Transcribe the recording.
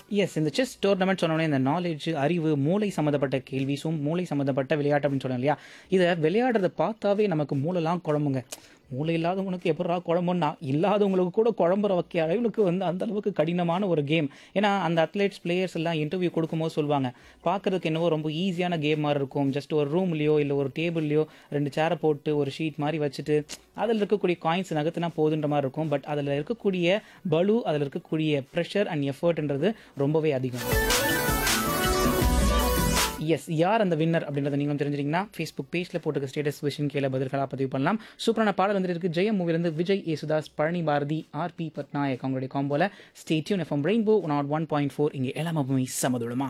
S இந்த chess tournament சொன்னோடனே இந்த நாலேஜ் அறிவு மூளை சம்மந்தப்பட்ட கேள்விஸும் மூளை சம்மந்தப்பட்ட விளையாட்டு அப்படின்னு சொன்னோம் இல்லையா இதை விளையாடுறத பார்த்தாவே நமக்கு மூளைலாம் குழம்புங்க மூளை இல்லாதவங்களுக்கு எப்படா குழம்புன்னா இல்லாதவங்களுக்கு கூட குழம்புற வைக்க அளவுக்கு வந்து அந்த அளவுக்கு கடினமான ஒரு கேம் ஏன்னா அந்த அத்லெட்ஸ் பிளேயர்ஸ் எல்லாம் இன்டர்வியூ கொடுக்கும்போது சொல்லுவாங்க பார்க்கறதுக்கு என்னவோ ரொம்ப ஈஸியான கேம் மாதிரி இருக்கும் ஜஸ்ட் ஒரு ரூம்லையோ இல்லை ஒரு டேபிள்லையோ ரெண்டு சேரை போட்டு ஒரு ஷீட் மாதிரி வச்சுட்டு அதில் இருக்கக்கூடிய காயின்ஸ் நகர்த்தினா போதுன்ற மாதிரி இருக்கும் பட் அதில் இருக்கக்கூடிய பலு அதில் இருக்கக்கூடிய ப்ரெஷர் அண்ட் எஃபர்ட்ன்றது ரொம்பவே அதிகம் எஸ் யார் அந்த வின்னர் அப்படின்றத நீங்களும் தெரிஞ்சிட்டீங்கன்னா ஃபேஸ்புக் பேஜில் போட்டுக்க ஸ்டேட்டஸ் விஷன் கீழே பதில்களாக பதிவு பண்ணலாம் சூப்பரான பாடல் வந்துட்டு இருக்கு ஜெயம் மூவிலேருந்து விஜய் யேசுதாஸ் பழனி பாரதி ஆர்பி பட்நாயக் அவங்களுடைய காம்போல stay tuned FM rainbow nought one point four இங்கே எல்லாமே சமதுளமா